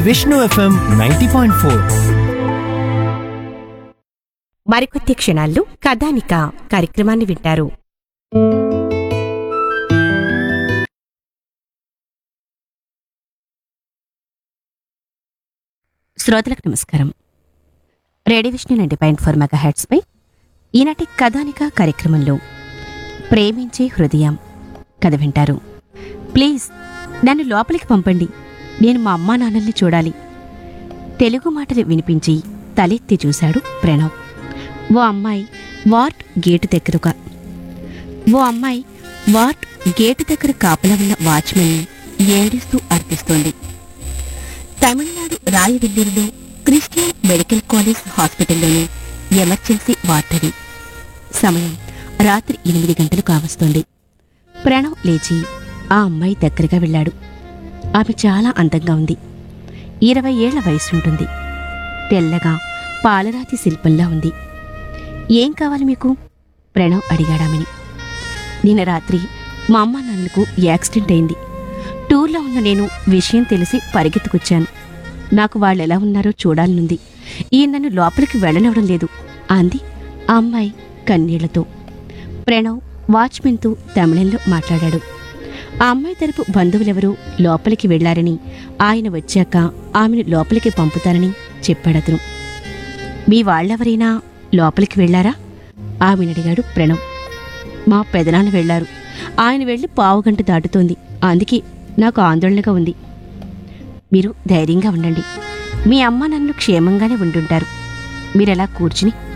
Vishnu FM ninety point four మరికొద్ది క్షణాల్లో కథానిక కార్యక్రమాన్ని వింటారు శ్రోతలకు నమస్కారం radio Vishnu ninety point four mega హెడ్స్పై ఈనాటి కథానిక కార్యక్రమంలో ప్రేమించే హృదయం కథ వింటారు ప్లీజ్ నన్ను లోపలికి పంపండి నేను మా అమ్మా నాన్నల్ని చూడాలి తెలుగు మాటలు వినిపించి తలెత్తి చూశాడు ప్రణవ్ ఓ అమ్మాయి వార్డ్ గేటు దగ్గరగా ఓ అమ్మాయి వార్డ్ గేటు దగ్గర కాపలా ఉన్న వాచ్మెన్ని ఏడుస్తూ అర్థిస్తోంది Tamil Nadu రాయవెల్లూరులో Christian medical college హాస్పిటల్లోని emergency ward అది సమయం రాత్రి ఎనిమిది గంటలు కావస్తోంది ప్రణవ్ లేచి ఆ అమ్మాయి దగ్గరగా వెళ్ళాడు ఆమె చాలా అందంగా ఉంది ఇరవై ఏళ్ల వయసుంటుంది తెల్లగా పాలరాతి శిల్పంలా ఉంది ఏం కావాలి మీకు ప్రణవ్ అడిగాడామని నిన్న రాత్రి మా అమ్మ నాన్నకు యాక్సిడెంట్ అయింది టూర్లో ఉన్న నేను విషయం తెలిసి పరిగెత్తుకొచ్చాను నాకు వాళ్ళు ఎలా ఉన్నారో చూడాలనుంది ఈయన నన్ను లోపలికి వెళ్ళనివ్వడం లేదు అంది ఆ అమ్మాయి కన్నీళ్లతో ప్రణవ్ వాచ్మెన్తో తమిళంలో మాట్లాడాడు ఆ అమ్మాయి తరపు బంధువులెవరూ లోపలికి వెళ్లారని ఆయన వచ్చాక ఆమెను లోపలికి పంపుతానని చెప్పాడతను మీ వాళ్ళెవరైనా లోపలికి వెళ్లారా ఆమెనడిగాడు ప్రణవ్ మా పెదనాన్న వెళ్లారు ఆయన వెళ్లి పావుగంట దాటుతోంది అందుకే నాకు ఆందోళనగా ఉంది మీరు ధైర్యంగా ఉండండి మీ అమ్మ నన్ను క్షేమంగానే ఉండుంటారు మీరలా కూర్చుని